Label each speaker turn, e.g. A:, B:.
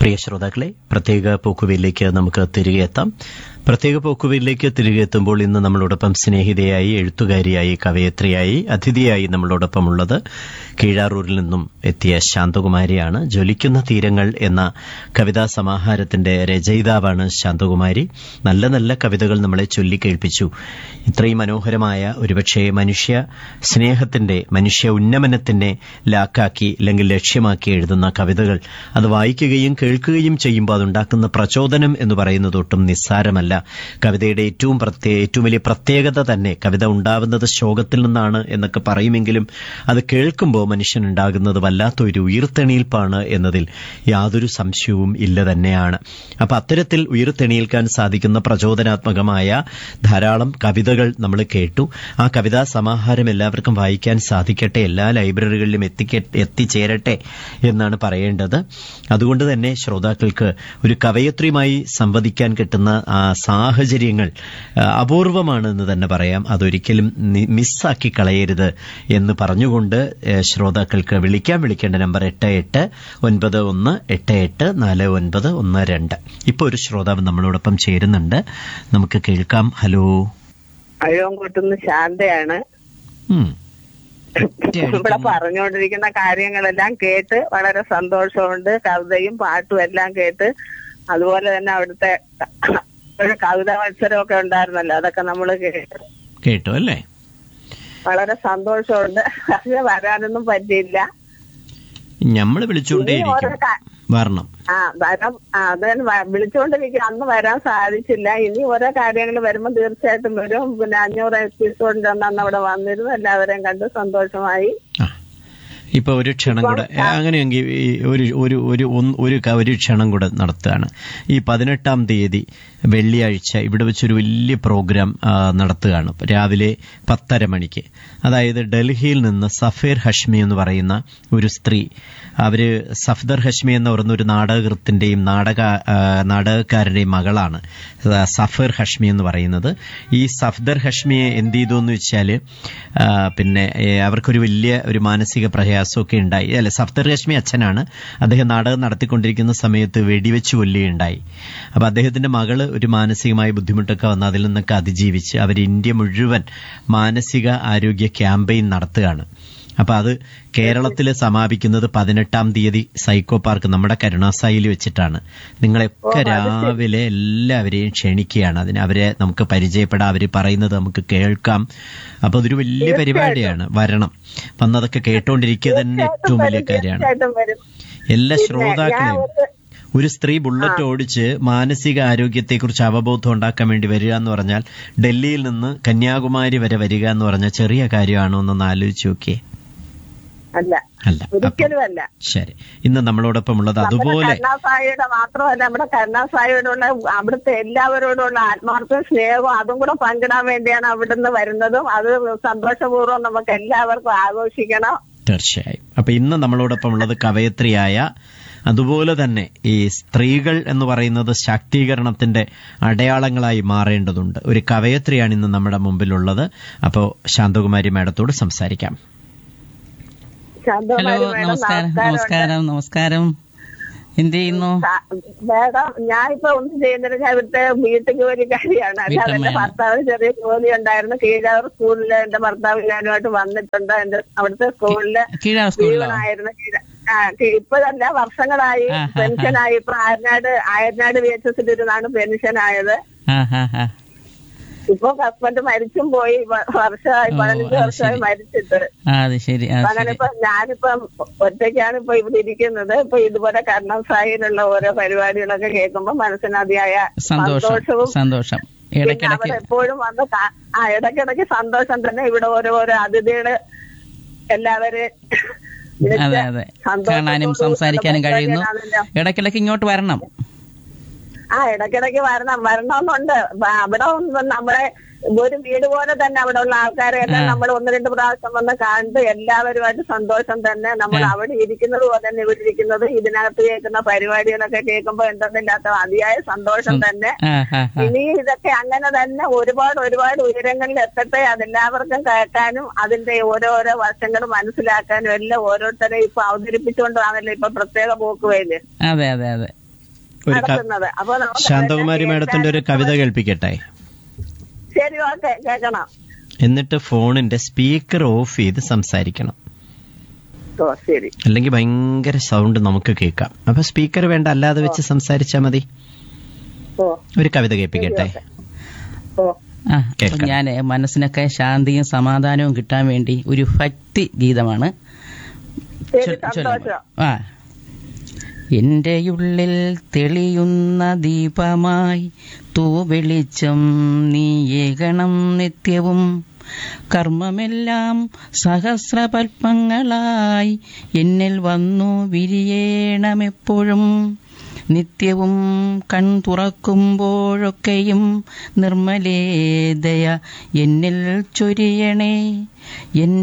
A: പ്രിയ ശ്രോതാക്കളെ പ്രത്യേക പോക്കുവയിലേക്ക് നമുക്ക് തിരികെ എത്താം പ്രത്യേക പോക്കുവയിലേക്ക് തിരികെ എത്തുമ്പോൾ ഇന്ന് നമ്മളോടൊപ്പം സ്നേഹിതയായി എഴുത്തുകാരിയായി കവയത്രിയായി അതിഥിയായി നമ്മളോടൊപ്പം ഉള്ളത് കീഴാറൂരിൽ നിന്നും എത്തിയ ശാന്തകുമാരിയാണ് ജ്വലിക്കുന്ന തീരങ്ങൾ എന്ന കവിതാ സമാഹാരത്തിന്റെ രചയിതാവാണ് ശാന്തകുമാരി നല്ല നല്ല കവിതകൾ നമ്മളെ ചൊല്ലിക്കേൾപ്പിച്ചു ഇത്രയും മനോഹരമായ ഒരുപക്ഷെ മനുഷ്യ സ്നേഹത്തിന്റെ മനുഷ്യ ഉന്നമനത്തിനെ ലാക്കാക്കി അല്ലെങ്കിൽ ലക്ഷ്യമാക്കി എഴുതുന്ന കവിതകൾ അത് വായിക്കുകയും കേൾക്കുകയും ചെയ്യുമ്പോൾ അതുണ്ടാക്കുന്ന പ്രചോദനം എന്ന് പറയുന്നത് ഒട്ടും നിസ്സാരമല്ല കവിതയുടെ ഏറ്റവും പ്രത്യേക ഏറ്റവും വലിയ പ്രത്യേകത തന്നെ കവിത ഉണ്ടാവുന്നത് ശോകത്തിൽ നിന്നാണ് എന്നൊക്കെ പറയുമെങ്കിലും അത് കേൾക്കുമ്പോൾ മനുഷ്യനുണ്ടാകുന്നത് വല്ലാത്തൊരു ഉയർത്തെണീൽപ്പാണ് എന്നതിൽ യാതൊരു സംശയവും ഇല്ല തന്നെയാണ് അപ്പൊ അത്തരത്തിൽ ഉയർത്തെണീൽക്കാൻ സാധിക്കുന്ന പ്രചോദനാത്മകമായ ധാരാളം കവിതകൾ നമ്മൾ കേട്ടു ആ കവിതാ സമാഹാരം എല്ലാവർക്കും വായിക്കാൻ സാധിക്കട്ടെ എല്ലാ ലൈബ്രറികളിലും എത്തിക്ക എത്തിച്ചേരട്ടെ എന്നാണ് പറയേണ്ടത് അതുകൊണ്ട് തന്നെ ശ്രോതാക്കൾക്ക് ഒരു കവയത്രിയുമായി സംവദിക്കാൻ കിട്ടുന്ന ആ സാഹചര്യങ്ങൾ ആ, അപൂർവമാണെന്ന് തന്നെ പറയാം അതൊരിക്കലും നി- മിസ്സാക്കി കളയരുത് എന്ന് പറഞ്ഞുകൊണ്ട് ഏ, ശ്രോതാക്കൾക്ക് വിളിക്കാൻ വിളിക്കേണ്ട നമ്പർ എട്ട് എട്ട് ഒൻപത് ഒന്ന് എട്ട് എട്ട് നാല് ഒൻപത് ഒന്ന് രണ്ട് ഇപ്പോൾ ഒരു ശ്രോതാവ് നമ്മളോടൊപ്പം ചേരുന്നുണ്ട് നമുക്ക് കേൾക്കാം ഹലോ
B: അഴവൻകോട്ടുന്ന് ശാന്തയാണ്
A: ഉം.
B: ഇവിടെ പറഞ്ഞുകൊണ്ടിരിക്കുന്ന കാര്യങ്ങളെല്ലാം കേട്ട് വളരെ സന്തോഷമുണ്ട് കവിതയും പാട്ടും എല്ലാം കേട്ട് അതുപോലെ തന്നെ അവിടുത്തെ ഒരു കവിത മത്സരമൊക്കെ ഉണ്ടായിരുന്നല്ലോ അതൊക്കെ നമ്മൾ കേട്ട്
A: കേട്ടോ അല്ലേ
B: വളരെ സന്തോഷമുണ്ട് പക്ഷെ വരാനൊന്നും പറ്റിയില്ല
A: നമ്മൾ
B: ഇനി ഓരോ
A: വിളിച്ചുകൊണ്ടേയിരിക്കും
B: കാ-
A: വരണം
B: ആ വരാം ആ അത് തന്നെ വ- വിളിച്ചുകൊണ്ടിരിക്കുക അന്ന് വരാൻ സാധിച്ചില്ല ഇനി ഓരോ കാര്യങ്ങൾ വരുമ്പോൾ തീർച്ചയായിട്ടും വരും പിന്നെ അഞ്ഞൂറ് എപ്പിസോഡിന്റെ അന്ന് അവിടെ വന്നിരുന്നു എല്ലാവരെയും കണ്ട് സന്തോഷമായി
A: ആ ഇപ്പൊ ഒരു ക്ഷണം കൂടെ ഏ, അങ്ങനെയെങ്കിൽ ഈ ഒരു ഒരു ഒരു ഒന്ന്- ഒരു ക- ഒരു ക്ഷണം കൂടെ നടത്തുകയാണ് ഈ പതിനെട്ടാം തീയതി വെള്ളിയാഴ്ച ഇവിടെ വെച്ചൊരു വലിയ പ്രോഗ്രാം ആ, നടത്തുകയാണ് രാവിലെ പത്തര മണിക്ക് അതായത് ഡൽഹിയിൽ നിന്ന് സഫീർ ഹഷ്മി എന്ന് പറയുന്ന ഒരു സ്ത്രീ അവര് സഫ്ദർ ഹഷ്മി എന്ന് പറയുന്ന ഒരു നാടകൃത്തിന്റെയും നാടക ആ, നാടകക്കാരന്റെയും മകളാണ് ആ, സഫീർ ഹഷ്മി എന്ന് പറയുന്നത് ഈ സഫ്ദർ ഹഷ്മിയെ എന്ത് ചെയ്തു എന്ന് വെച്ചാല് ആ, പിന്നെ ഏ, അവർക്കൊരു വലിയ ഒരു മാനസിക പ്രയാസമൊക്കെ ഉണ്ടായി അല്ലെ സഫ്ദർ ഹഷ്മി അച്ഛനാണ് അദ്ദേഹം നാടകം നടത്തിക്കൊണ്ടിരിക്കുന്ന സമയത്ത് വെടിവെച്ച് കൊല്ലുകയുണ്ടായി അപ്പൊ അദ്ദേഹത്തിന്റെ മകള് ഒരു മാനസികമായ ബുദ്ധിമുട്ടൊക്കെ വന്ന് അതിൽ നിന്നൊക്കെ അതിജീവിച്ച് അവർ ഇന്ത്യ മുഴുവൻ മാനസിക ആരോഗ്യ ക്യാമ്പയിൻ നടത്തുകയാണ് അപ്പൊ അത് കേരളത്തിൽ സമാപിക്കുന്നത് പതിനെട്ടാം തീയതി സൈക്കോ പാർക്ക് നമ്മുടെ കരുണാസായിൽ വെച്ചിട്ടാണ് നിങ്ങളെയൊക്കെ രാവിലെ എല്ലാവരെയും ക്ഷണിക്കുകയാണ് അതിന് അവരെ നമുക്ക് പരിചയപ്പെടാം അവർ പറയുന്നത് നമുക്ക് കേൾക്കാം അപ്പൊ അതൊരു വലിയ പരിപാടിയാണ് വരണം വന്നതൊക്കെ കേട്ടോണ്ടിരിക്കുക തന്നെ ഏറ്റവും വലിയ കാര്യമാണ്
B: തീർച്ചയായിട്ടും വരും
A: എല്ലാ
B: പിന്നെ
A: ശ്രോതാക്കളെയും
B: ഞാൻ ഒരു-
A: ഒരു സ്ത്രീ ബുള്ളറ്റ് ഓടിച്ച് മാനസിക ആരോഗ്യത്തെക്കുറിച്ച് അവബോധം ഉണ്ടാക്കാൻ വേണ്ടി വരിക എന്ന് പറഞ്ഞാൽ ഡൽഹിയിൽ നിന്ന് കന്യാകുമാരി വരെ വരിക എന്ന് പറഞ്ഞാൽ ചെറിയ കാര്യമാണോ എന്നൊന്ന് ആലോചിച്ച് നോക്കിയേ
B: അല്ല
A: അല്ല അപ്പം
B: ഒരിക്കലും അല്ല
A: ശരി ഇന്ന് നമ്മളോടൊപ്പം ഉള്ളത്
B: നമ്മുടെ
A: അതുപോലെ
B: കരുണാസായിയുടെ മാത്രമല്ല നമ്മുടെ കരുണാസായിയോടുള്ള അവിടുത്തെ എല്ലാവരോടുള്ള ആത്മാർത്ഥ സ്നേഹവും അതും കൂടെ പങ്കിടാൻ വേണ്ടിയാണ് അവിടുന്ന് വരുന്നതും അത് സന്തോഷപൂർവ്വം നമുക്ക് എല്ലാവർക്കും ആഘോഷിക്കണം
A: തീർച്ചയായും അപ്പൊ ഇന്ന് നമ്മളോടൊപ്പം ഉള്ളത് കവയത്രിയായ അതുപോലെ തന്നെ ഈ സ്ത്രീകൾ എന്ന് പറയുന്നത് ശാക്തീകരണത്തിന്റെ അടയാളങ്ങളായി മാറേണ്ടതുണ്ട് ഒരു കവയത്രിയാണ് ഇന്ന് നമ്മുടെ മുമ്പിലുള്ളത് അപ്പോൾ ശാന്തകുമാരി മാഡത്തോട് സംസാരിക്കാം
C: ഹലോ
B: ശാന്തകുമാരി മേഡം
C: നമസ്കാരം
B: നമസ്കാരം
C: നമസ്കാരം നമസ്കാരം എന്ത് ചെയ്യുന്നു
B: മേഡം ഞാനിപ്പോ ഒന്നും ചെയ്യുന്നില്ല ഞാൻ ഇവിടുത്തെ വീട്ടു ജോലിക്കാരിയാണ് അല്ലാതെ എന്റെ
C: വീട്ടമ്മയാണ്.
B: ഭർത്താവിന് ചെറിയ ജോലി ഉണ്ടായിരുന്നു കീഴാവൂർ സ്കൂളില് എന്റെ ഭർത്താവ് ഞാനുമായിട്ട് വന്നിട്ടുണ്ട് എന്റെ അവിടുത്തെ സ്കൂളില്
C: കീഴാർ സ്കൂളിലോ
B: ജീവനായിരുന്നു കീഴ- ആ, കീ- ഇപ്പോഴല്ല വർഷങ്ങളായി
C: ആ, ആ, ആ.
B: പെൻഷനായി ഇപ്പൊ ആയനാട് ആയനാട് വി എച്ച് എസിൽ ഇരുന്നാണ് പെൻഷൻ ആയത്
C: ആ ഹാ ഹാ
B: ഇപ്പൊ ഹസ്ബൻഡ് മരിച്ചും പോയി വ- വർഷമായി
C: ഓ,
B: പതിനഞ്ച്
C: അത്
B: വർഷമായി
C: ശരി.
B: മരിച്ചിട്ട്
C: ആ അത് ശരി ആ
B: അങ്ങനെ
C: ശരി
B: ഇപ്പൊ ഞാനിപ്പം ഒറ്റയ്ക്കാണ് ഇപ്പൊ ഇവിടെ ഇരിക്കുന്നത് ഇപ്പൊ ഇതുപോലെ കർണം സായിലുള്ള ഓരോ പരിപാടികളൊക്കെ കേൾക്കുമ്പോ മനസ്സിന് അതിയായ
C: സന്തോഷം
B: സന്തോഷവും
C: സന്തോഷം
B: പിന്നെ
C: ഇടയ്ക്കിടയ്ക്ക്
B: അവിടെ എപ്പോഴും വന്ന് കാ- ആ ഇടയ്ക്കിടയ്ക്ക് സന്തോഷം തന്നെ ഇവിടെ ഓരോ ഓരോ അതിഥികള് എല്ലാവരും വിളിച്ച്
C: അതെ അതെ
B: സന്തോഷത്തോടുകൂടി
C: കാണാനും സംസാരിക്കാനും കഴിയുന്നു
B: പരിപാടിയാണല്ലോ.
C: ഇടയ്ക്കിടയ്ക്ക് ഇങ്ങോട്ട് വരണം
B: ആ ഇടയ്ക്കിടയ്ക്ക് വരണം വരണമെന്നുണ്ട് അപ്പൊ അവിടെ ഒന്ന് നമ്മളെ ഒരു വീട് പോലെ തന്നെ അവിടെ ഉള്ള ആൾക്കാരെയൊക്കെ
C: ആ.
B: നമ്മൾ ഒന്ന് രണ്ട് പ്രാവശ്യം വന്ന് കണ്ട് എല്ലാവരുമായിട്ട് സന്തോഷം തന്നെ നമ്മൾ
C: ആ.
B: അവിടെ ഇരിക്കുന്നത് പോലെ തന്നെ ഇവിടെ ഇരിക്കുന്നത് ഇതിനകത്ത് കേൾക്കുന്ന പരിപാടികളൊക്കെ കേൾക്കുമ്പോ എന്തെന്നില്ലാത്ത അതിയായ സന്തോഷം തന്നെ
C: ആ ഹാ ഹാ
B: ഇനി ഇതൊക്കെ അങ്ങനെ തന്നെ ഒരുപാട് ഒരുപാട് ഉയരങ്ങളിൽ എത്തട്ടെ അതെല്ലാവർക്കും കേൾക്കാനും അതിന്റെ ഓരോരോ വശങ്ങൾ മനസ്സിലാക്കാനും എല്ലാം ഓരോരുത്തരെ ഇപ്പൊ അവതരിപ്പിച്ചുകൊണ്ടാണല്ലോ ഇപ്പൊ പ്രത്യേക പോക്കുവയില്
C: അതെ അതെ അതെ
A: ഒരു ക-
B: നടത്തുന്നത് അപ്പൊ നമുക്ക്
A: ശാന്തകുമാരി
B: അതെല്ലാം
A: മാഡത്തിന്റെ ഒരു കവിത കേൾപ്പിക്കട്ടെ
B: ശരി ഓക്കെ കേൾക്കണം
A: എന്നിട്ട് ഫോണിന്റെ സ്പീക്കർ ഓഫ് ചെയ്ത് സംസാരിക്കണം
B: ഓ ശരി
A: അല്ലെങ്കിൽ ഭയങ്കര സൗണ്ട് നമുക്ക് കേൾക്കാം അപ്പൊ സ്പീക്കർ വേണ്ട അല്ലാതെ വെച്ച് സംസാരിച്ചാൽ മതി
B: ഓ
A: ഒരു കവിത കേൾപ്പിക്കട്ടെ
B: ഓ
C: ആ
A: കേൾക്കാം.
C: ഞാൻ മനസ്സിനൊക്കെ ശാന്തിയും സമാധാനവും കിട്ടാൻ വേണ്ടി ഒരു ഭക്തി ഗീതമാണ്
B: ശരി
C: ചൊ- ചൊല്ലാം.
B: സന്തോഷം
C: ആ എന്റെ ഉള്ളിൽ തെളിയുന്ന ദീപമായി തൂവെളിച്ചം നീയേകണം നിത്യവും കർമ്മമെല്ലാം സഹസ്രപത്മങ്ങളായി എന്നിൽ വന്നു വിരിയേണമെപ്പോഴും നിത്യവും കൺ തുറക്കുമ്പോഴൊക്കെയും നിർമ്മലേദയ എന്നിൽ ചൊരിയണേ എൻ